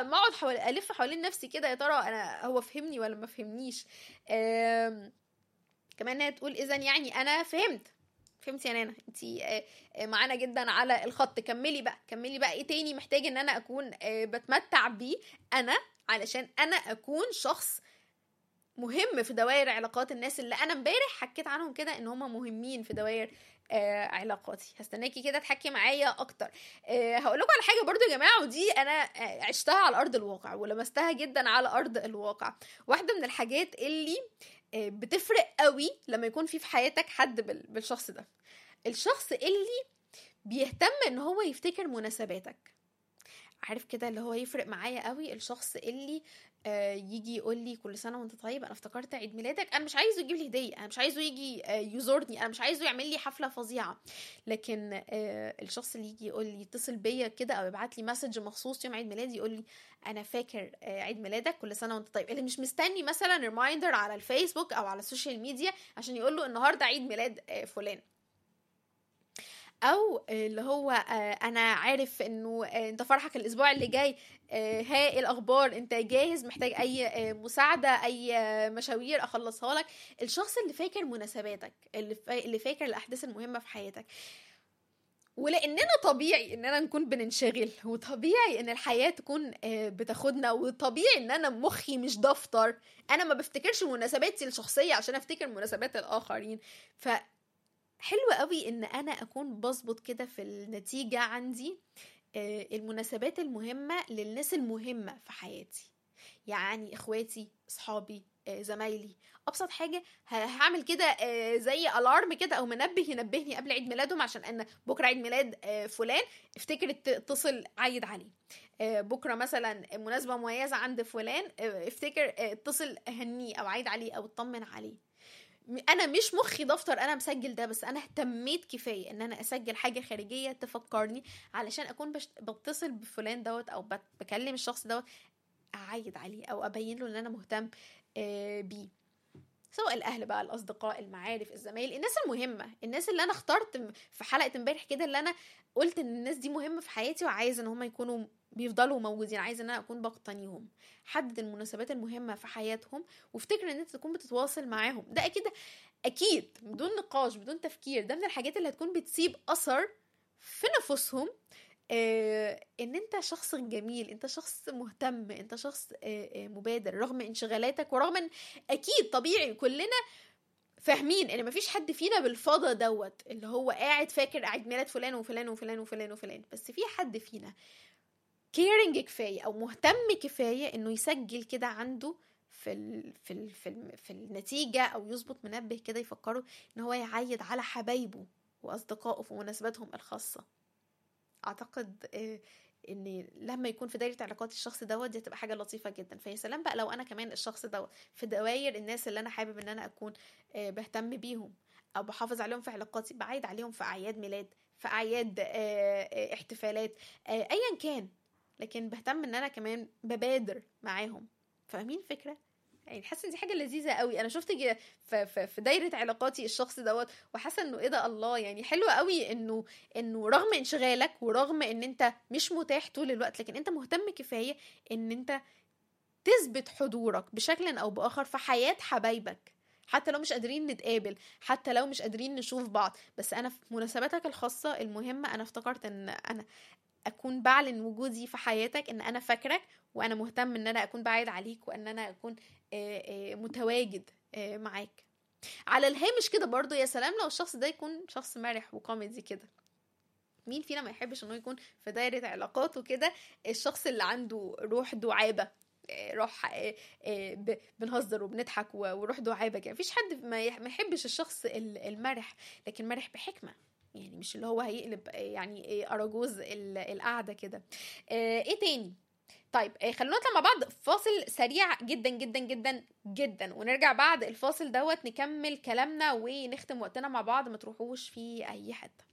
ما اقعد حوالي الف حوالين نفسي كده يا ترى انا هو فهمني ولا ما فهمنيش آم، كمان هي تقول اذا يعني انا فهمت فهمتي يا نانا انت معانا جدا على الخط كملي بقى كملي بقى ايه تاني محتاج ان انا اكون آه، بتمتع بيه انا علشان انا اكون شخص مهم في دوائر علاقات الناس اللي انا امبارح حكيت عنهم كده ان هم مهمين في دوائر آه علاقاتي هستناكي كده تحكي معايا اكتر آه هقول لكم على حاجه برضو يا جماعه ودي انا آه عشتها على ارض الواقع ولمستها جدا على ارض الواقع واحده من الحاجات اللي آه بتفرق قوي لما يكون في في حياتك حد بال- بالشخص ده الشخص اللي بيهتم ان هو يفتكر مناسباتك عارف كده اللي هو يفرق معايا قوي الشخص اللي آه يجي يقول لي كل سنه وانت طيب انا افتكرت عيد ميلادك انا مش عايزه يجيب لي هديه انا مش عايزه يجي آه يزورني انا مش عايزه يعمل لي حفله فظيعه لكن آه الشخص اللي يجي يقول لي يتصل بيا كده او يبعت لي مسج مخصوص يوم عيد ميلادي يقول لي انا فاكر آه عيد ميلادك كل سنه وانت طيب اللي مش مستني مثلا ريمايندر على الفيسبوك او على السوشيال ميديا عشان يقول له النهارده عيد ميلاد آه فلان او اللي هو آه، انا عارف انه آه، انت فرحك الاسبوع اللي جاي آه، ها إيه الاخبار انت جاهز محتاج اي آه، مساعده اي آه، مشاوير اخلصها لك الشخص اللي فاكر مناسباتك اللي فا- اللي فاكر الاحداث المهمه في حياتك ولاننا طبيعي اننا نكون بننشغل وطبيعي ان الحياه تكون آه، بتاخدنا وطبيعي ان انا مخي مش دفتر انا ما بفتكرش مناسباتي الشخصيه عشان افتكر مناسبات الاخرين ف حلو قوي ان انا اكون بظبط كده في النتيجه عندي آه، المناسبات المهمه للناس المهمه في حياتي يعني اخواتي اصحابي آه، زمايلي ابسط حاجه ه- هعمل كده آه، زي الارم كده او منبه ينبهني قبل عيد ميلادهم عشان انا بكره عيد ميلاد آه، فلان افتكر ت- اتصل عيد عليه آه، بكره مثلا مناسبه مميزه عند فلان آه، افتكر آه، اتصل اهنيه او عيد عليه او اطمن عليه م- انا مش مخي دفتر انا مسجل ده بس انا اهتميت كفايه ان انا اسجل حاجه خارجيه تفكرني علشان اكون بشت... بتصل بفلان دوت او بت... بكلم الشخص دوت اعيد عليه او ابين له ان انا مهتم آه، بيه سواء الاهل بقى الاصدقاء المعارف الزمايل الناس المهمه الناس اللي انا اخترت م- في حلقه امبارح كده اللي انا قلت ان الناس دي مهمه في حياتي وعايز ان هم يكونوا بيفضلوا موجودين عايز ان انا اكون بقتنيهم حدد المناسبات المهمه في حياتهم وافتكر ان انت تكون بتتواصل معاهم ده اكيد اكيد بدون نقاش بدون تفكير ده من الحاجات اللي هتكون بتسيب اثر في نفوسهم آه ان انت شخص جميل انت شخص مهتم انت شخص آه آه مبادر رغم انشغالاتك ورغم ان اكيد طبيعي كلنا فاهمين ان مفيش حد فينا بالفضا دوت اللي هو قاعد فاكر عيد ميلاد فلان وفلان وفلان وفلان وفلان بس في حد فينا كيرنج كفايه او مهتم كفايه انه يسجل كده عنده في ال في ال في, ال في النتيجه او يظبط منبه كده يفكره ان هو يعيد على حبايبه واصدقائه في مناسباتهم الخاصه اعتقد آه، ان لما يكون في دايره علاقات الشخص دوت دي هتبقى حاجه لطيفه جدا فيا سلام بقى لو انا كمان الشخص دوت في دوائر الناس اللي انا حابب ان انا اكون آه، بهتم بيهم او بحافظ عليهم في علاقاتي بعيد عليهم في اعياد ميلاد في اعياد آه، آه، احتفالات آه، ايا كان لكن بهتم ان انا كمان ببادر معاهم فاهمين الفكره يعني حاسه ان دي حاجه لذيذه قوي انا شفت ج- في, في, في دايره علاقاتي الشخص دوت وحاسه انه ايه ده الله يعني حلو قوي انه انه رغم انشغالك ورغم ان انت مش متاح طول الوقت لكن انت مهتم كفايه ان انت تثبت حضورك بشكل او باخر في حياه حبايبك حتى لو مش قادرين نتقابل حتى لو مش قادرين نشوف بعض بس انا في مناسباتك الخاصه المهمه انا افتكرت ان انا اكون بعلن وجودي في حياتك ان انا فاكرك وانا مهتم ان انا اكون بعيد عليك وان انا اكون آه، آه، متواجد آه، معاك على الهامش كده برضو يا سلام لو الشخص ده يكون شخص مرح وكوميدي كده مين فينا ما يحبش انه يكون في دايرة علاقاته كده الشخص اللي عنده روح دعابة آه، روح آه، آه، ب- بنهزر وبنضحك و- وروح دعابة كده مفيش حد ما يح- ما يحبش الشخص ال- المرح لكن مرح بحكمة يعني مش اللي هو هيقلب آه، يعني آه، أراجوز ال- القعدة كده آه، ايه تاني طيب آه، خلونا نطلع مع بعض فاصل سريع جدا جدا جدا جدا ونرجع بعد الفاصل دوت نكمل كلامنا ونختم وقتنا مع بعض ما تروحوش في اي حته